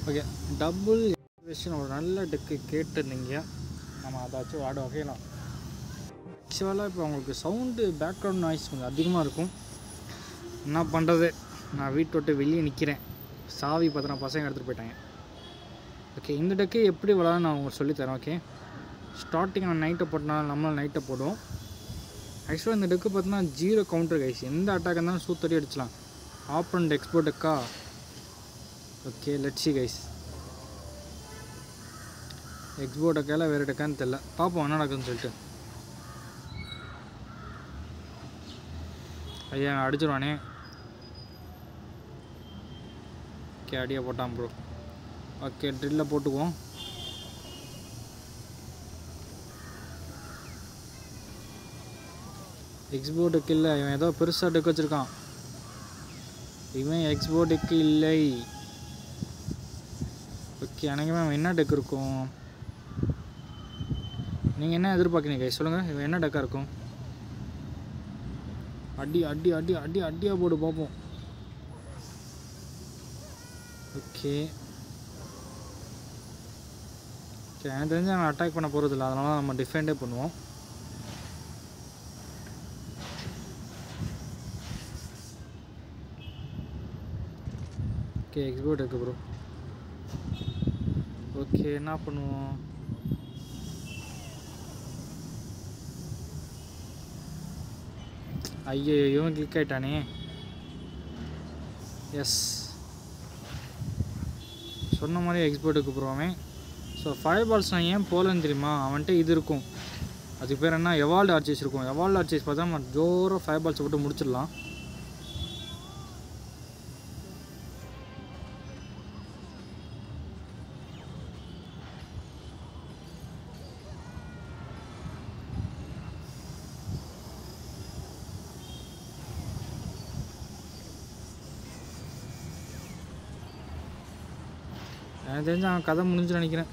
Okay double version ஒரு நல்ல tech கேட்டிருந்தீங்க நம்ம அதாச்சும் ஆட வகையலாம் ஆக்சுவலாக இப்போ உங்களுக்கு சவுண்டு பேக்ரவுண்ட் நாய்ஸ் கொஞ்சம் அதிகமாக இருக்கும் என்ன பண்ணுறது நான் வீட்டை விட்டு வெளியே நிற்கிறேன் சாவி பார்த்தா பசங்க எடுத்துகிட்டு போயிட்டாங்க ஓகே இந்த டெக்கு எப்படி விளாட நான் உங்களுக்கு சொல்லித்தரேன் ஓகே ஸ்டார்டிங் நான் நைட்டை போட்டனால நம்மளும் நைட்டை போடுவோம் ஆக்சுவலாக இந்த டெக்கு பார்த்தீங்கன்னா ஜீரோ கவுண்டர் கைஸ் எந்த அட்டாக் இருந்தாலும் சூத்தடி அடிச்சலாம் ஆப்பரண்ட் எக்ஸ்போர்ட் டெக்கா ஓகே லட்சி கைஸ் எக்ஸ்போர்ட் டெக்கால வேறு டெக்கான்னு தெரில பார்ப்போம் என்ன நடக்குதுன்னு சொல்லிட்டு ஐயா அவன் அடிச்சிருவானே ஓகே அடியை போட்டான் ப்ரோ ஓகே ட்ரில்லை போட்டுக்குவோம் எக்ஸ்போர்ட்டுக்கு இல்லை இவன் ஏதோ பெருசாக டெக் வச்சுருக்கான் இவன் எக்ஸ்போர்ட்டுக்கு இல்லை ஓகே எனக்கு மேம் என்ன டெக் இருக்கும் நீங்கள் என்ன எதிர்பார்க்குறீங்க guys? சொல்லுங்கள் இவன் என்ன டெக்காக இருக்கும் அடி அடி அடி அடி அடியாக போட்டு பார்ப்போம் ஓகே ஓகே எனக்கு தெரிஞ்சு அவன் அட்டாக் பண்ண போகிறதில்ல அதனால நம்ம டிஃபெண்டே பண்ணுவோம் ஓகே எக்ஸ்போர்ட் இருக்கு ப்ரோ ஓகே என்ன பண்ணுவோம் ஐயோ இவன் கிளிக் ஆயிட்டானே எஸ் சொன்ன மாதிரி எக்ஸ்போர்ட்டுக்கு போகிறவன் ஸோ ஃபைவ் பால்ஸ் நான் ஏன் போகலன்னு தெரியுமா அவன்கிட்ட இது இருக்கும் அதுக்கு பேர் என்ன எவால்டு ஆர்ச்சேஸ் இருக்கும் எவால்டு ஆர்ச்சேஸ் பார்த்தா நம்ம ஜோராக ஃபைவ் பால்ஸை போட்டு முடிச்சிடலாம் எனக்கு தெரிஞ்சு அவன் கதை முடிஞ்சு நினைக்கிறேன்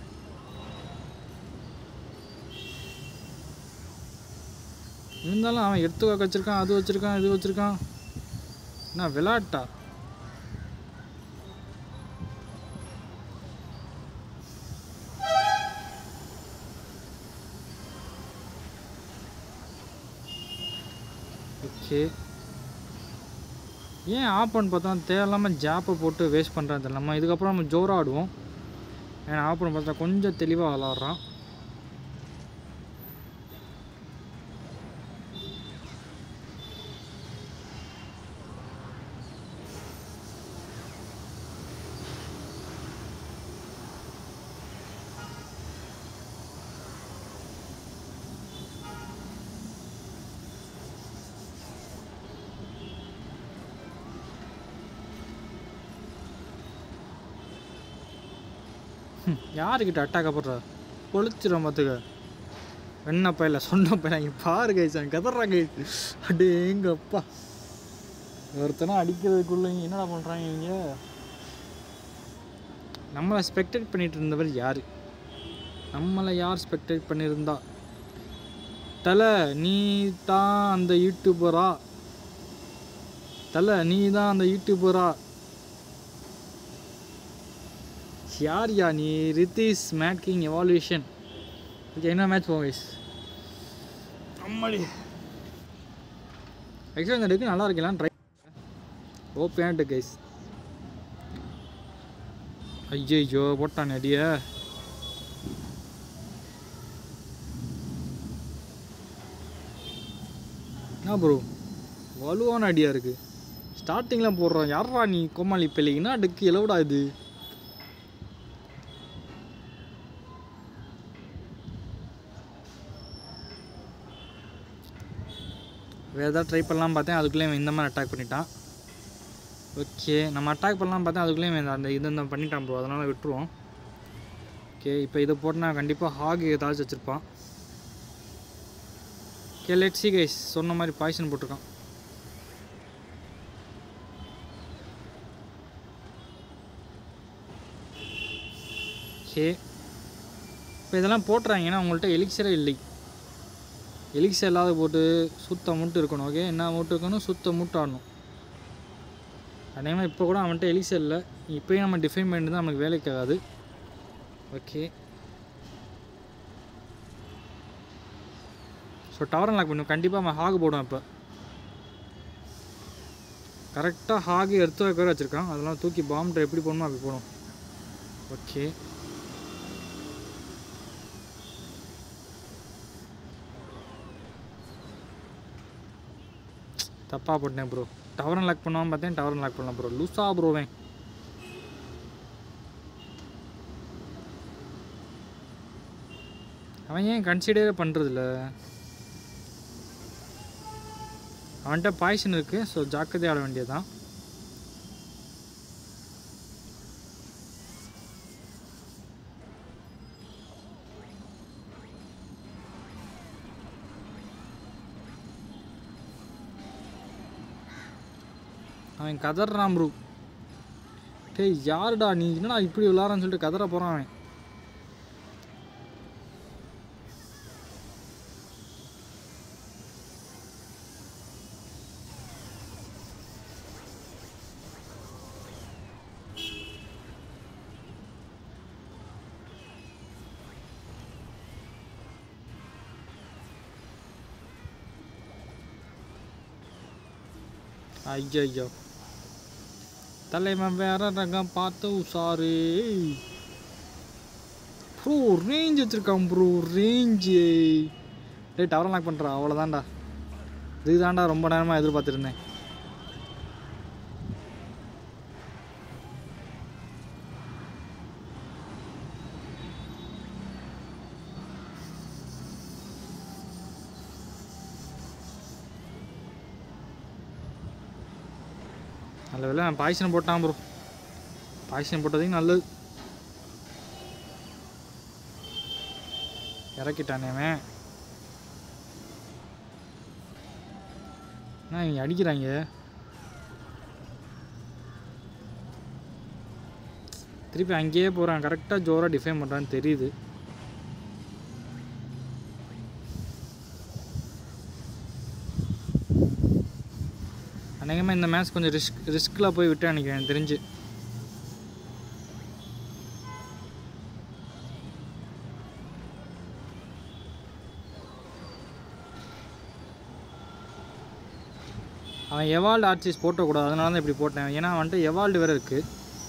இருந்தாலும் அவன் எடுத்து வச்சிருக்கான் அது வச்சிருக்கான் இது வச்சிருக்கான் என்ன விளாட்டா ஓகே ஏன் ஆஃப் பண்ணி பார்த்தா தேவையில்லாமல் ஜாப்பை போட்டு வேஸ்ட் பண்ணுறான் தெரியல நம்ம இதுக்கப்புறம் நம்ம ஜோராக ஆடுவோம் ஏன்னா ஆஃப் பண்ணி பார்த்தா கொஞ்சம் தெளிவாக விளாட்றான் யாருக்கிட்ட அட்டாக் போடுற பொழிச்சிடும் பார்த்துக்க வெண்ண பையில சொன்ன பையன் இங்கே பாரு கைஸ் அவன் கதறா கைஸ் அடே எங்க அப்பா ஒருத்தனை அடிக்கிறதுக்குள்ள இங்க என்னடா பண்ணுறாங்க இவங்க நம்மளை ஸ்பெக்டேட் பண்ணிட்டு இருந்தவர் யார் நம்மளை யார் ஸ்பெக்டேட் பண்ணியிருந்தா தலை நீ தான் அந்த யூடியூபரா தலை நீ தான் அந்த யூடியூபரா யார் யா நீ Rithish mad king evolution okay என்ன மேட்ச் போவோம் கைஸ் அம்மாடி ஆக்சுவலாக இந்த டெக்கு நல்லா இருக்கலாம் ட்ரை ஓப்பேன் டெக் கைஸ் ஐயோ போட்டான் அடிய என்ன ப்ரோ வலுவான அடியா இருக்கு ஸ்டார்டிங்லாம் போடுறோம் யாரா நீ கோமாளி பிள்ளைங்கன்னா டெக்கு எலவுடா இது வேறு ஏதாவது ட்ரை பண்ணலாம் பார்த்தேன் அதுக்குள்ளே இவன் இந்த மாதிரி அட்டாக் பண்ணிட்டான் ஓகே நம்ம அட்டாக் பண்ணலாம் பார்த்தேன் அதுக்குள்ளே இவன் அந்த இது இந்த பண்ணிட்டான் ப்ரோ அதனால் விட்டுருவோம் ஓகே இப்போ இதை போட்டுனா கண்டிப்பாக ஹாக் ஏதாச்சும் வச்சுருப்பான் ஓகே லெட் சி கைஸ் சொன்ன மாதிரி பாய்சன் போட்டிருக்கான் ஓகே இப்போ இதெல்லாம் போட்டுறாங்கன்னா உங்கள்கிட்ட எலிக்சரே இல்லை எலிக்ஸ் இல்லாத போட்டு சுத்த முட்டு இருக்கணும் ஓகே என்ன முட்டு இருக்கணும் சுத்த முட்டு ஆடணும் அதேமாதிரி இப்போ கூட அவன்கிட்ட எலிசா இல்லை இப்போயும் நம்ம டிஃபைன் பண்ணிட்டு தான் நமக்கு வேலைக்கு ஆகாது ஓகே ஸோ டவர் லாக் பண்ணும் கண்டிப்பாக அவன் ஹாக் போடுவான் இப்போ கரெக்டாக ஹாகு எடுத்து வைக்க வர வச்சுருக்கான் அதெல்லாம் தூக்கி பாம்பு எப்படி போடணுமோ அப்படி போடும் ஓகே தப்பாக போட்டேன் ப்ரோ டவரன் லாக் பண்ணுவான் பார்த்தேன் டவரன் லாக் பண்ணலாம் ப்ரோ லூஸா ப்ரோவேன் அவன் ஏன் கன்சிடரே பண்ணுறதில்ல அவன்கிட்ட பாய்சன் இருக்குது ஸோ ஜாக்கிரதையாக ஆட வேண்டியதுதான் அவன் கதறான் ப்ரூ டேய் யாருடா நீ என்னடா இப்படி விளாட்றான்னு சொல்லிட்டு கதற போகிறான் அவன் ஐயோ ஐயோ தலைவன் வேற ரகம் பார்த்து உஷாரு ப்ரோ ரேஞ்ச் வச்சிருக்கான் ப்ரோ ரேஞ்சு டேய் டவர் லாக் பண்ணுறா அவ்வளோதான்டா இதுதான்டா ரொம்ப நேரமாக எதிர்பார்த்துருந்தேன் நல்ல வேலை நான் பாய்சன் போட்டான் ப்ரோ பாய்சன் போட்டதையும் நல்லது இறக்கிட்டானே அவன் என்ன இவங்க அடிக்கிறாங்க திருப்பி அங்கேயே போகிறான் கரெக்டாக ஜோராக டிஃபைன் பண்ணுறான்னு தெரியுது அநேகமாக இந்த மேட்ச் கொஞ்சம் ரிஸ்க் ரிஸ்கில் போய் விட்டு நினைக்கிறேன் எனக்கு தெரிஞ்சு அவன் எவால்டு ஆர்டிஸ்ட் போட்டக்கூடாது அதனால தான் இப்படி போட்டேன் ஏன்னா அவன்கிட்ட எவால்டு வேறு இருக்குது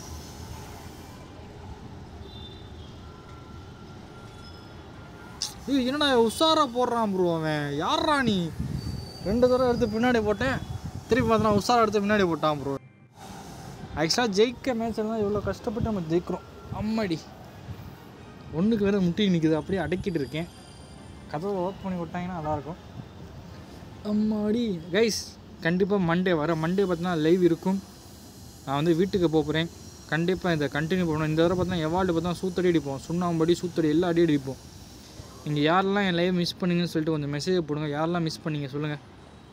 ஏய் என்னடா உஷாரா போடுறான் ப்ரோ அவன் யார்ரா நீ ரெண்டு தடவை எடுத்து பின்னாடி போட்டேன் திருப்பி பார்த்தா உஷாரா எடுத்து பின்னாடி போட்டான் ப்ரோ ஆக்சுவலாக ஜெயிக்க மேட்ச் எல்லாம் எவ்வளோ கஷ்டப்பட்டு நம்ம ஜெயிக்கிறோம் அம்மாடி ஒன்றுக்கு வேறு முட்டி நிற்குது அப்படியே அடக்கிட்டு இருக்கேன் கதவை ஒர்க் பண்ணி விட்டாங்கன்னா நல்லாயிருக்கும் அம்மாடி கைஸ் கண்டிப்பாக மண்டே வர மண்டே பார்த்தீங்கன்னா லைவ் இருக்கும் நான் வந்து வீட்டுக்கு போக போகிறேன் கண்டிப்பாக இதை கண்டினியூ பண்ணணும் இந்த தடவை பார்த்தா எவால்டு பார்த்தா சூத்தடி அடிப்போம் சுண்ணாம்படி சூத்தடி எல்லா அடி அடிப்போம் நீங்கள் யாரெல்லாம் என் லைவ் மிஸ் பண்ணீங்கன்னு சொல்லிட்டு கொஞ்சம் மெசேஜ் போடுங்க யாரெல்லாம் மிஸ் பண்ணீங்க சொல்லுங்கள்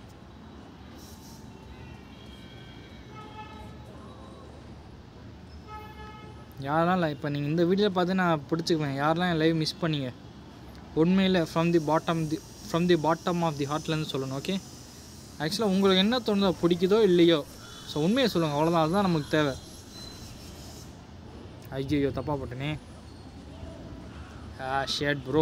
யாரெல்லாம் இப்போ நீங்கள் இந்த வீடியோவில் பார்த்து நான் பிடிச்சிக்குவேன் யாரெல்லாம் என் லைவ் மிஸ் பண்ணீங்க உண்மையில் from the bottom the from the bottom of the ஹார்ட்லேருந்து சொல்லணும் ஓகே ஆக்சுவலாக உங்களுக்கு என்ன தோணுதோ பிடிக்குதோ இல்லையோ ஸோ உண்மையை சொல்லுங்கள் அவ்வளோதான் அதுதான் நமக்கு தேவை ஐயோ தப்பாக போட்டேனே ஆ ஷேட் ப்ரோ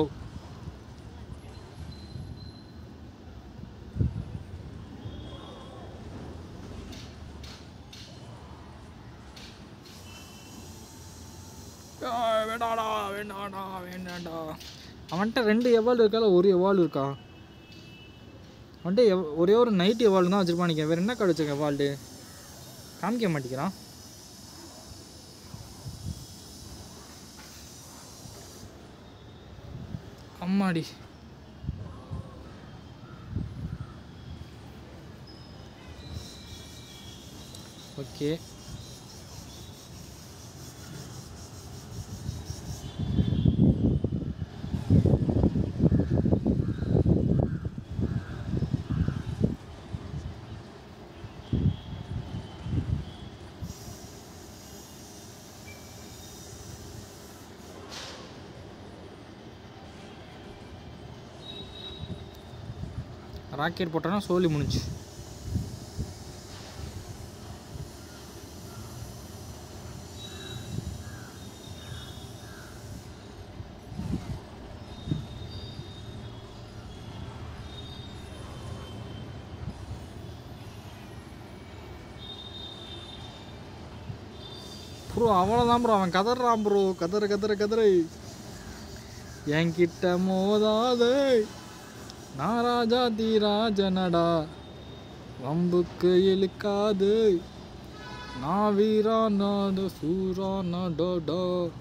வேண்டாடா வேண்டாடா வேண்டாடா அவன்கிட்ட ரெண்டு எவால் இருக்கால ஒரு எவால் இருக்கா அவன்கிட்ட எவ் ஒரே ஒரு நைட் எவால் தான் வச்சுருப்பான் நினைக்கிறேன் வேறு என்ன கார்டு வச்சிருக்கேன் எவால்டு காமிக்க மாட்டேங்கிறான் அம்மாடி ஓகே ராக்கெட் போட்டோன்னா சோலி முடிஞ்சு ப்ரோ அவ்வளோதான் ப்ரோ அவன் கதறான் ப்ரோ கதற கதற கதறு என்கிட்ட மோதாதே நான் ராஜா தி ராஜனடா வம்புக்கு இழுக்காது நான் வீரா நாடு சூரா நாடோடா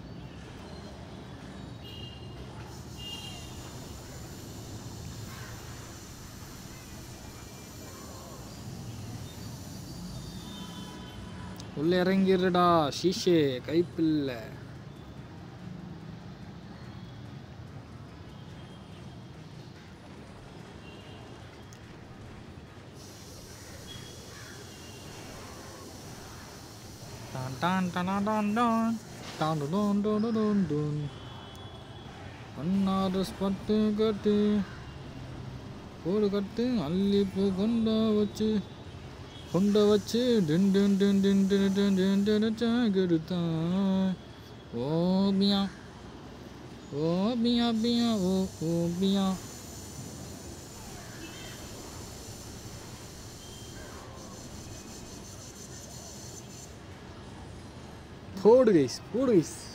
உள்ள இறங்கிடுடா ஷீஷே கைப்பில்லை டான் டான் டான் டான் டான் டான் டான் டான் டான் டான் அன்னாறு ஸ்பட்டு கட்டு கோடு கட்டு அள்ளி பூ கொண்ட வச்சு கொண்ட வச்சு டின் டின் டின் டின் டின் டின் டின் டின் சாகெடுத்தான் ஓ பியா ஓ பியா பியா ஓ ஓ பியா போடு கைஸ் போடு கைஸ்